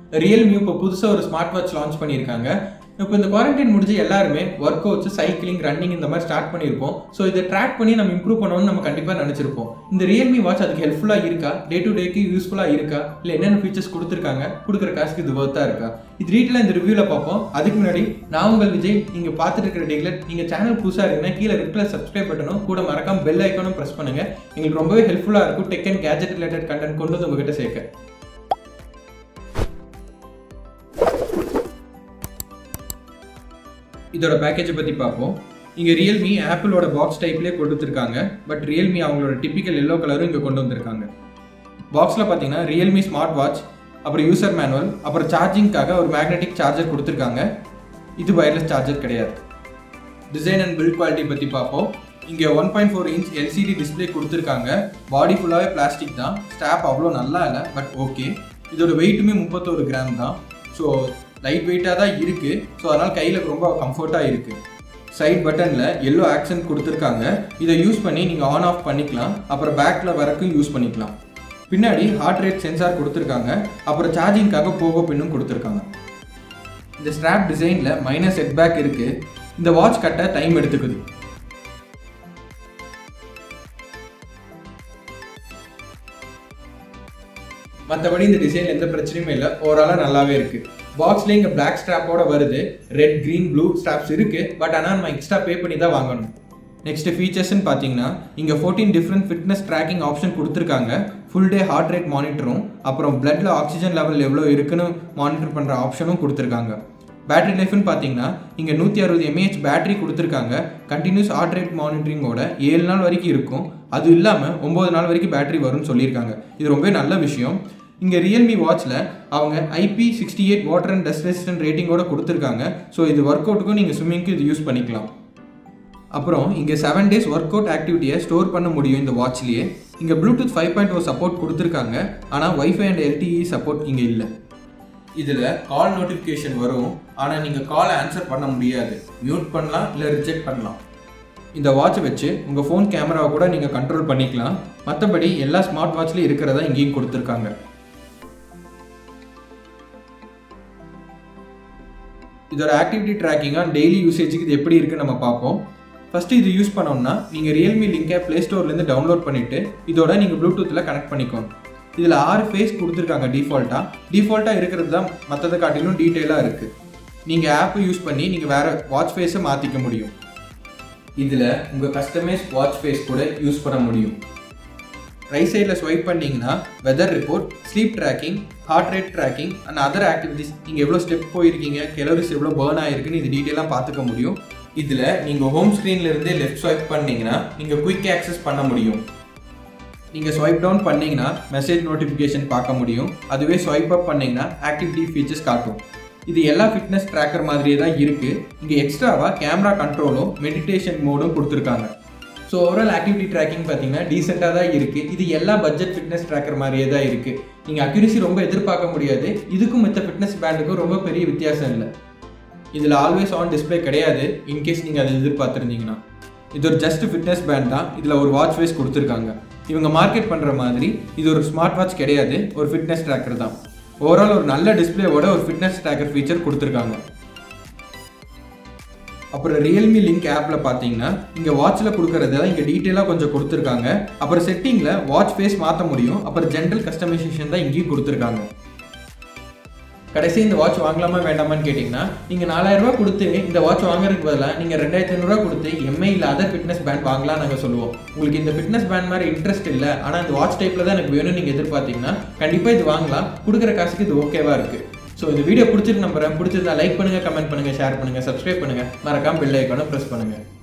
Realme இப்போ புதுசாக ஒரு ஸ்மார்ட் வாட்ச் லான்ச் பண்ணியிருக்காங்க இப்போ இந்த குவாரண்டைன் முடிஞ்சு எல்லாருமே ஒர்க் அவுட்ஸ் சைக்கிளிங் ரன்னிங் இந்த மாதிரி ஸ்டார்ட் பண்ணியிருப்போம் ஸோ இதை ட்ராக் பண்ணி நம்ம இம்ப்ரூவ் பண்ணணும்னு நம்ம கண்டிப்பாக நினச்சிருப்போம் இந்த ரியல்மி வாட்ச் அதுக்கு ஹெல்ப்ஃபுல்லாக இருக்கா டே டு டேக்கு யூஸ்ஃபுல்லாக இருக்கா இல்லை என்னென்ன ஃபீச்சர்ஸ் கொடுத்துருக்காங்க கொடுக்குற காசுக்கு இது ஒர்த்தாக இருக்கா இது டீட்டெயிலாக இந்த ரிவ்யூவில் பார்ப்போம் அதுக்கு முன்னாடி நான் உங்கள் விஜய் நீங்கள் பார்த்துட்டு இருக்கிற டேக்லெட் நீங்கள் சேனல் புதுசாக இருக்குன்னா கீழே ரெட்டில் சப்ஸ்கிரைப் பட்டனும் கூட மறக்காம பெல் ஐக்கானும் ப்ரெஸ் பண்ணுங்க எங்களுக்கு ரொம்பவே ஹெல்ப்ஃபுல்லாக இருக்கும் tech and gadget related content கொண்டு வந்து உங்ககிட்ட சேர்க்க இதோட பேக்கேஜை பற்றி பார்ப்போம் இங்கே ரியல்மி ஆப்பிளோட பாக்ஸ் டைப்லேயே கொடுத்துருக்காங்க பட் ரியல்மி அவங்களோட டிப்பிக்கல் எல்லோ கலரும் இங்கே கொண்டு வந்திருக்காங்க பாக்ஸில் பார்த்தீங்கன்னா ரியல்மி ஸ்மார்ட் வாட்ச் அப்புறம் யூசர் மேனுவல் அப்புறம் சார்ஜிங்காக ஒரு மேக்னெட்டிக் சார்ஜர் கொடுத்துருக்காங்க இது வயர்லெஸ் சார்ஜர் கிடையாது டிசைன் அண்ட் பில்ட் குவாலிட்டி பற்றி பார்ப்போம் இங்கே one point four inch LCD display கொடுத்துருக்காங்க பாடி ஃபுல்லாகவே பிளாஸ்டிக் தான் ஸ்டாப் அவ்வளோ நல்லா இல்லை பட் ஓகே இதோட வெயிட்டுமே முப்பத்தோரு கிராம் தான் ஸோ லைட் வெயிட்டாக தான் இருக்குது ஸோ அதனால் கையில் ரொம்ப கம்ஃபர்ட்டாக இருக்குது சைட் பட்டனில் எல்லோ ஆக்சன்ட் கொடுத்துருக்காங்க இதை யூஸ் பண்ணி நீங்கள் ஆன் ஆஃப் பண்ணிக்கலாம் அப்புறம் பேக்கில் வரைக்கும் யூஸ் பண்ணிக்கலாம் பின்னாடி ஹார்ட் ரேட் சென்சார் கொடுத்துருக்காங்க அப்புறம் சார்ஜிங்காக போகோ பின்னும் கொடுத்துருக்காங்க இந்த ஸ்ட்ராப் டிசைனில் மைனஸ் செட் பேக் இருக்குது இந்த வாட்ச் கட்ட டைம் எடுத்துக்குது மற்றபடி இந்த டிசைன் எந்த பிரச்சனையுமே இல்லை ஓவராலாக நல்லாவே இருக்குது பாக்ஸ்லேயே இங்கே பிளாக் ஸ்ட்ராப்போட வருது ரெட் க்ரீன் ப்ளூ ஸ்ட்ராப்ஸ் இருக்குது பட் ஆனால் நம்ம எக்ஸ்ட்ரா பே பண்ணி தான் வாங்கணும் நெக்ஸ்ட் ஃபீச்சர்ஸ்னு பார்த்தீங்கன்னா இங்கே fourteen different fitness tracking option கொடுத்துருக்காங்க ஃபுல் டே ஹார்ட் ரேட் மானிட்டரும் அப்புறம் பிளட்டில் ஆக்சிஜன் லெவல் எவ்வளோ இருக்குன்னு மானிட்டர் பண்ணுற ஆப்ஷனும் கொடுத்துருக்காங்க பேட்டரி லைஃப்னு பார்த்தீங்கன்னா இங்கே நூற்றி அறுபது எம்ஏஹெச் பேட்டரி கொடுத்துருக்காங்க கண்டினியூஸ் ஹார்ட் ரேட் மானிட்டரிங்கோட ஏழு நாள் வரைக்கும் இருக்கும் அது இல்லாமல் ஒம்பது நாள் வரைக்கும் பேட்டரி வரும்னு சொல்லியிருக்காங்க இது ரொம்ப நல்ல விஷயம் இங்கே ரியல்மி வாட்சில் அவங்க IP sixty eight water and dust resistant ரேட்டிங்கோட கொடுத்துருக்காங்க ஸோ இது ஒர்க் அவுட்டுக்கும் நீங்கள் ஸ்விம்மிங்க்கு இது யூஸ் பண்ணிக்கலாம் அப்புறம் இங்கே செவன் டேஸ் ஒர்க் அவுட் ஆக்டிவிட்டியை ஸ்டோர் பண்ண முடியும் இந்த வாட்ச்லேயே இங்கே Bluetooth five point O support கொடுத்துருக்காங்க ஆனால் ஒய்ஃபை அண்ட் எல்டிஇ சப்போர்ட் இங்கே இல்லை இதில் கால் நோட்டிஃபிகேஷன் வரும் ஆனால் நீங்கள் கால் ஆன்சர் பண்ண முடியாது மியூட் பண்ணலாம் இல்லை ரிஜெக்ட் பண்ணலாம் இந்த வாட்சை வச்சு உங்கள் ஃபோன் கேமராவை கூட நீங்கள் கண்ட்ரோல் பண்ணிக்கலாம் மற்றபடி எல்லா ஸ்மார்ட் வாட்ச்லேயும் இருக்கிறதா இங்கேயும் கொடுத்துருக்காங்க இதோட ஆக்டிவிட்டி ட்ராக்கிங்காக டெய்லி யூசேஜுக்கு இது எப்படி இருக்குன்னு நம்ம பார்ப்போம் ஃபஸ்ட்டு இது யூஸ் பண்ணோம்னா நீங்கள் ரியல்மி லிங்கை ப்ளே ஸ்டோர்லேருந்து டவுன்லோட் பண்ணிவிட்டு இதோட நீங்கள் ப்ளூடூத்தில் கனெக்ட் பண்ணிக்கோங்க இதில் ஆறு ஃபேஸ் கொடுத்துருக்காங்க டிஃபால்ட்டாக டிஃபால்ட்டாக இருக்கிறது தான் மற்றதை காட்டிலும் டீட்டெயிலாக இருக்குது நீங்கள் ஆப்பை யூஸ் பண்ணி நீங்கள் வேறு வாட்ச் ஃபேஸை மாற்றிக்க முடியும் இதில் உங்கள் கஸ்டமைஸ் வாட்ச் ஃபேஸ் கூட யூஸ் பண்ண முடியும் ரைட் சைடில் ஸ்வைப் பண்ணிங்கன்னா weather report sleep tracking heart rate tracking and other activities நீங்கள் எவ்வளோ ஸ்டெப் போயிருக்கீங்க கெலோரிஸ் எவ்வளோ பேர்ன் ஆயிருக்குன்னு இது டீட்டெயிலாக பார்த்துக்க முடியும் இதில் நீங்கள் ஹோம் ஸ்க்ரீன்லேருந்தே லெஃப்ட் ஸ்வைப் பண்ணிங்கன்னா நீங்கள் குயிக் ஆக்சஸ் பண்ண முடியும் நீங்கள் ஸ்வைப் டவுன் பண்ணிங்கன்னா மெசேஜ் நோட்டிஃபிகேஷன் பார்க்க முடியும் அதுவே ஸ்வைப் அப் பண்ணிங்கன்னா ஆக்டிவிட்டி ஃபீச்சர்ஸ் காட்டும் இது எல்லா ஃபிட்னஸ் ட்ராக்கர் மாதிரியே தான் இருக்குது இங்கே எக்ஸ்ட்ராவாக கேமரா கண்ட்ரோலும் மெடிடேஷன் மோடும் கொடுத்துருக்காங்க ஸோ ஓவரால் ஆக்டிவிட்டி ட்ராக்கிங் பார்த்தீங்கன்னா டீசெண்டாக தான் இருக்குது இது எல்லா பட்ஜெட் ஃபிட்னஸ் ட்ராக்கர் மாதிரியே தான் இருக்குது நீங்கள் அக்யூரசி ரொம்ப எதிர்பார்க்க முடியாது இதுக்கும் மற்ற ஃபிட்னஸ் பேண்டுக்கும் ரொம்ப பெரிய வித்தியாசம் இல்லை இதில் ஆல்வேஸ் ஆன் டிஸ்பிளே கிடையாது இன்கேஸ் நீங்கள் அதை எதிர்பார்த்துருந்தீங்கன்னா இது ஒரு ஜஸ்ட் ஃபிட்னஸ் பேண்ட் தான் இதில் ஒரு வாட்ச் ஃபேஸ் கொடுத்துருக்காங்க இவங்க மார்க்கெட் பண்ணுற மாதிரி இது ஒரு ஸ்மார்ட் வாட்ச் கிடையாது ஒரு ஃபிட்னஸ் ட்ராக்கர் தான் ஓவரால் ஒரு நல்ல டிஸ்பிளேவோட ஒரு ஃபிட்னஸ் ட்ராக்கர் ஃபீச்சர் கொடுத்துருக்காங்க அப்புறம் ரியல்மி லிங்க் ஆப்பில் பார்த்தீங்கன்னா இங்கே வாட்சில் கொடுக்குறதெல்லாம் இங்கே டீட்டெயிலாக கொஞ்சம் கொடுத்துருக்காங்க அப்புறம் செட்டிங்கில் வாட்ச் ஃபேஸ் மாற்ற முடியும் அப்புறம் ஜென்ரல் கஸ்டமைசேஷன் தான் இங்கேயும் கொடுத்துருக்காங்க கடைசி இந்த வாட்ச் வாங்கலாமா வேண்டாமான்னு கேட்டிங்கன்னா நீங்கள் நாலாயிரரூபா கொடுத்து இந்த வாட்ச் வாங்குறதுக்கு பதிலாக நீங்கள் ரெண்டாயிரத்தி ஐநூறுரூவா கொடுத்து எம்ஐ இல்லாத ஃபிட்னஸ் பேண்ட் வாங்கலாம் நாங்கள் சொல்லுவோம் உங்களுக்கு இந்த ஃபிட்னஸ் பேண்ட் மாதிரி இன்ட்ரெஸ்ட் இல்லை ஆனால் இந்த வாட்ச் டைப்பில் தான் எனக்கு வேணும்னு நீங்கள் எதிர்பார்த்தீங்கன்னா கண்டிப்பாக இது வாங்கலாம் கொடுக்குற காசுக்கு இது ஓகேவா இருக்குது ஸோ இந்த வீடியோ பிடிச்சிட்டு நம்புறேன் பிடிச்சிருந்தா லைக் பண்ணுங்கள் கமெண்ட் பண்ணுங்கள் ஷேர் பண்ணுங்கள் சப்ஸ்கிரைப் பண்ணுங்கள் மறக்காம பெல் ஐக்கானை ப்ரெஸ் பண்ணுங்கள்